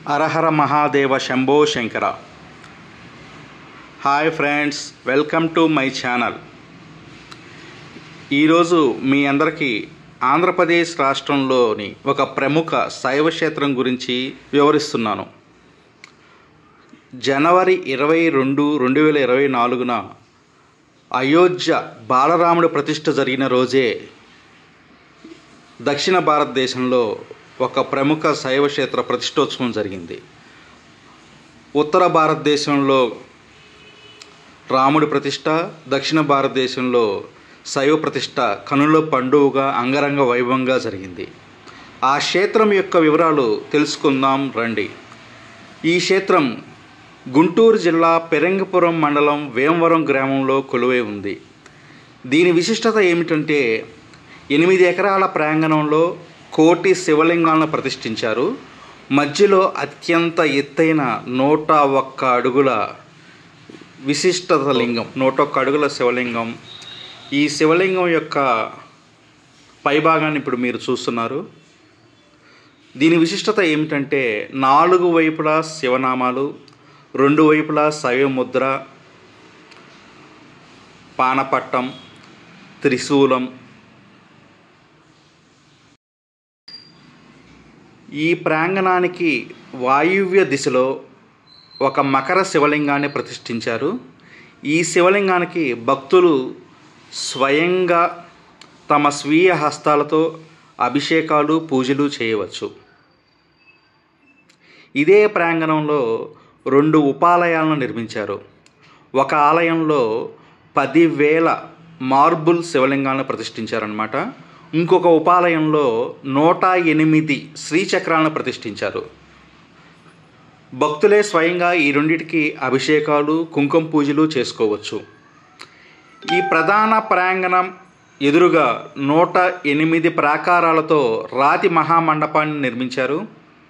Hara Hara Mahadeva Shambho Shankara hi friends welcome to my channel ఈరోజు మీ అందరికీ ఆంధ్రప్రదేశ్ రాష్ట్రంలోని ఒక ప్రముఖ శైవ క్షేత్రం గురించి వివరిస్తున్నాను జనవరి ఇరవై రెండు రెండు వేల ఇరవై నాలుగున అయోధ్య బాలరాముడి ప్రతిష్ఠ జరిగిన రోజే దక్షిణ భారతదేశంలో ఒక ప్రముఖ శైవ క్షేత్ర ప్రతిష్టోత్సవం జరిగింది ఉత్తర భారతదేశంలో రాముడి ప్రతిష్ట దక్షిణ భారతదేశంలో శైవ ప్రతిష్ట కనుల పండుగగా అంగరంగ వైభవంగా జరిగింది ఆ క్షేత్రం యొక్క వివరాలు తెలుసుకుందాం రండి ఈ క్షేత్రం గుంటూరు జిల్లా పెరంగపురం మండలం వేమవరం గ్రామంలో కొలువై ఉంది దీని విశిష్టత ఏమిటంటే ఎనిమిది ఎకరాల ప్రాంగణంలో కోటి శివలింగాలను ప్రతిష్ఠించారు మధ్యలో అత్యంత ఎత్తైన నూట ఒక్క అడుగుల విశిష్టత లింగం నూట ఒక్క అడుగుల శివలింగం ఈ శివలింగం యొక్క పైభాగాన్ని ఇప్పుడు మీరు చూస్తున్నారు దీని విశిష్టత ఏమిటంటే నాలుగు వైపులా శివనామాలు రెండు వైపులా శైవముద్ర పానపట్టం త్రిశూలం ఈ ప్రాంగణానికి వాయువ్య దిశలో ఒక మకర శివలింగాన్ని ప్రతిష్ఠించారు ఈ శివలింగానికి భక్తులు స్వయంగా తమ స్వీయ హస్తాలతో అభిషేకాలు పూజలు చేయవచ్చు ఇదే ప్రాంగణంలో రెండు ఉపాలయాలను నిర్మించారు ఒక ఆలయంలో పదివేల మార్బుల్ శివలింగాలను ప్రతిష్ఠించారనమాట ఇంకొక ఉపాలయంలో నూట ఎనిమిది శ్రీచక్రాలను ప్రతిష్ఠించారు భక్తులే స్వయంగా ఈ రెండిటికి అభిషేకాలు కుంకుమ పూజలు చేసుకోవచ్చు ఈ ప్రధాన ప్రాంగణం ఎదురుగా నూట ఎనిమిది ప్రాకారాలతో రాతి మహామండపాన్ని నిర్మించారు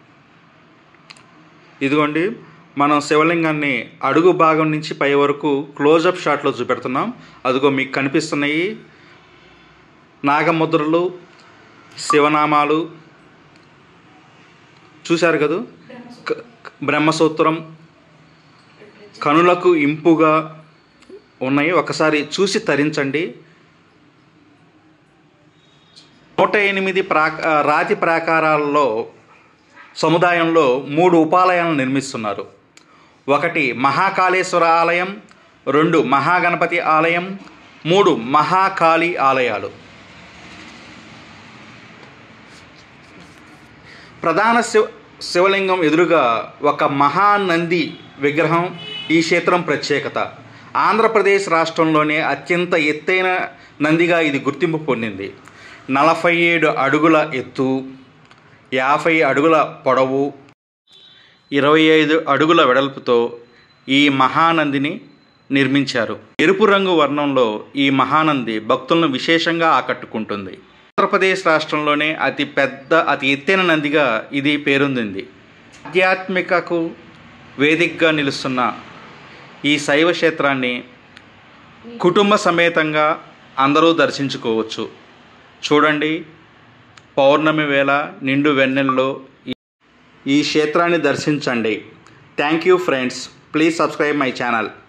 ఇదిగోండి మనం శివలింగాన్ని అడుగు భాగం నుంచి పై వరకు క్లోజప్ షాట్లో చూపెడుతున్నాం అదిగో మీకు కనిపిస్తున్నాయి నాగముద్రలు శివనామాలు చూశారు కదూ క- బ్రహ్మసూత్రం కనులకు ఇంపుగా ఉన్నాయి ఒకసారి చూసి తరించండి నూట ఎనిమిది ప్రాక రాతి ప్రాకారాల్లో సముదాయంలో మూడు ఉపాలయాలను నిర్మిస్తున్నారు ఒకటి మహాకాళేశ్వర ఆలయం రెండు మహాగణపతి ఆలయం మూడు మహాకాళి ఆలయాలు ప్రధాన శివ శివలింగం ఎదురుగా ఒక మహానంది విగ్రహం ఈ క్షేత్రం ప్రత్యేకత ఆంధ్రప్రదేశ్ రాష్ట్రంలోనే అత్యంత ఎత్తైన నందిగా ఇది గుర్తింపు పొందింది నలభై ఏడు అడుగుల ఎత్తు యాభై అడుగుల పొడవు ఇరవై ఐదు అడుగుల వెడల్పుతో ఈ మహానందిని నిర్మించారు ఎరుపు రంగు వర్ణంలో ఈ మహానంది భక్తులను విశేషంగా ఆకట్టుకుంటుంది ఆంధ్రప్రదేశ్ రాష్ట్రంలోనే అతి పెద్ద అతి ఎత్తైన నందిగా ఇది పేరొందింది ఆధ్యాత్మికకు వేదికగా నిలుస్తున్న ఈ శైవ క్షేత్రాన్ని కుటుంబ సమేతంగా అందరూ దర్శించుకోవచ్చు చూడండి పౌర్ణమి వేళ నిండు వెన్నెల్లో ఈ- ఈ క్షేత్రాన్ని దర్శించండి thank you friends please subscribe my channel